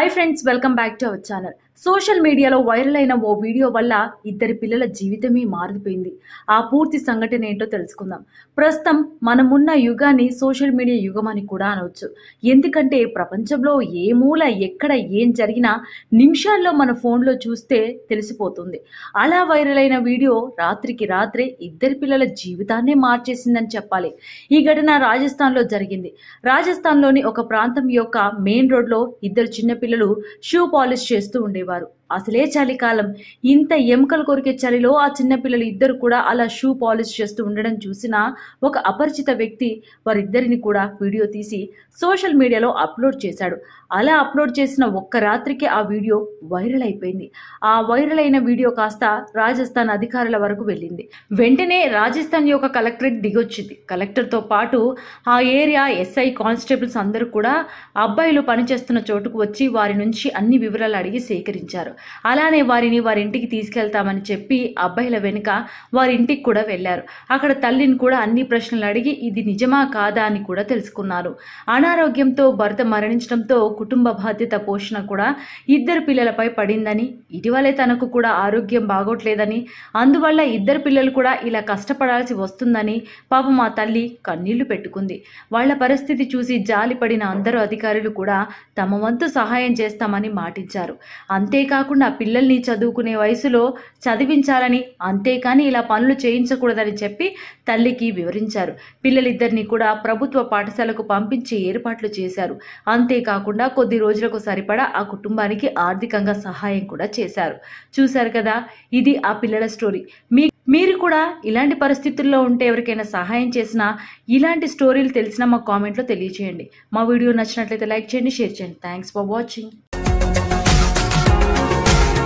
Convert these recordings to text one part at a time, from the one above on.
high friends welcome back to our channel social మీడియాలో viral అయిన ఓ వీడియో వల్ల ఇద్దరి పిల్లల జీవితమే మారిపోయింది ఆ పూర్తి సంఘటన ఏంటో తెలుసుకుందాం ప్రస్తుతం మనమున్న యుగాన్ని సోషల్ మీడియా యుగం అని కూడా అనవచ్చు ఎందుకంటే ప్రపంచంలో ఏ మూల ఎక్కడ ఏం జరిగినా నిమిషాల్లో మన ఫోన్లో చూస్తే తెలిసిపోతుంది అలా వైరల్ అయిన వీడియో రాత్రికి రాత్రే ఇద్దరి పిల్లల జీవితాన్నే మార్చేసిందని చెప్పాలి ఈ ఘటన రాజస్థాన్లో జరిగింది రాజస్థాన్లోని ఒక ప్రాంతం యొక్క మెయిన్ రోడ్లో ఇద్దరు చిన్నపిల్లలు షూ పాలిష్ చేస్తూ ఉండేవారు అసలే చలికాలం ఇంత ఎముకలు కొరికే చలిలో ఆ చిన్నపిల్లలు ఇద్దరు కూడా అలా షూ పాలిష్ చేస్తూ ఉండడం చూసిన ఒక అపరిచిత వ్యక్తి వారిద్దరిని కూడా వీడియో తీసి సోషల్ మీడియాలో అప్లోడ్ చేశాడు అలా అప్లోడ్ చేసిన ఒక్క రాత్రికి ఆ వీడియో వైరల్ అయిపోయింది ఆ వైరల్ అయిన వీడియో కాస్త రాజస్థాన్ అధికారుల వరకు వెళ్ళింది వెంటనే రాజస్థాన్ యొక్క కలెక్టరేట్ దిగొచ్చింది కలెక్టర్తో పాటు ఆ ఏరియా ఎస్ఐ కానిస్టేబుల్స్ అందరూ కూడా అబ్బాయిలు పనిచేస్తున్న చోటుకు వచ్చి వారి నుంచి అన్ని వివరాలు అడిగి సేకరించారు అలానే వారిని వారి ఇంటికి తీసుకెళ్తామని చెప్పి అబ్బాయిల వెనుక వారి ఇంటికి కూడా వెళ్ళారు అక్కడ తల్లిని కూడా అన్ని ప్రశ్నలు అడిగి ఇది నిజమా కాదా అని కూడా తెలుసుకున్నారు అనారోగ్యంతో భర్త మరణించడంతో కుటుంబ బాధ్యత పోషణ కూడా ఇద్దరు పిల్లలపై పడిందని ఇటీవలే తనకు కూడా ఆరోగ్యం బాగోట్లేదని అందువల్ల ఇద్దరు పిల్లలు కూడా ఇలా కష్టపడాల్సి వస్తుందని పాపం మా తల్లి కన్నీళ్లు పెట్టుకుంది వాళ్ళ పరిస్థితి చూసి జాలిపడిన అందరూ అధికారులు కూడా తమ వంతు సహాయం చేస్తామని మాటించారు అంతేకాకుండా పిల్లల్ని చదువుకునే వయసులో చదివించాలని అంతేకాని ఇలా పనులు చేయించకూడదని చెప్పి తల్లికి వివరించారు పిల్లలిద్దరిని కూడా ప్రభుత్వ పాఠశాలకు పంపించి ఏర్పాట్లు చేశారు అంతేకాకుండా కొద్ది రోజులకు సరిపడా ఆ కుటుంబానికి ఆర్థికంగా సహాయం కూడా చేశారు చూశారు కదా ఇది ఆ పిల్లల స్టోరీ మీ మీరు కూడా ఇలాంటి పరిస్థితుల్లో ఉంటే ఎవరికైనా సహాయం చేసినా ఇలాంటి స్టోరీలు తెలిసినా మా కామెంట్లో తెలియచేయండి మా వీడియో నచ్చినట్లయితే లైక్ చేయండి షేర్ చేయండి థ్యాంక్స్ ఫర్ వాచింగ్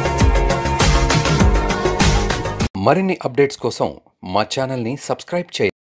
మరిన్ని అప్డేట్స్ కోసం మా ఛానల్ని సబ్స్క్రైబ్ చేయండి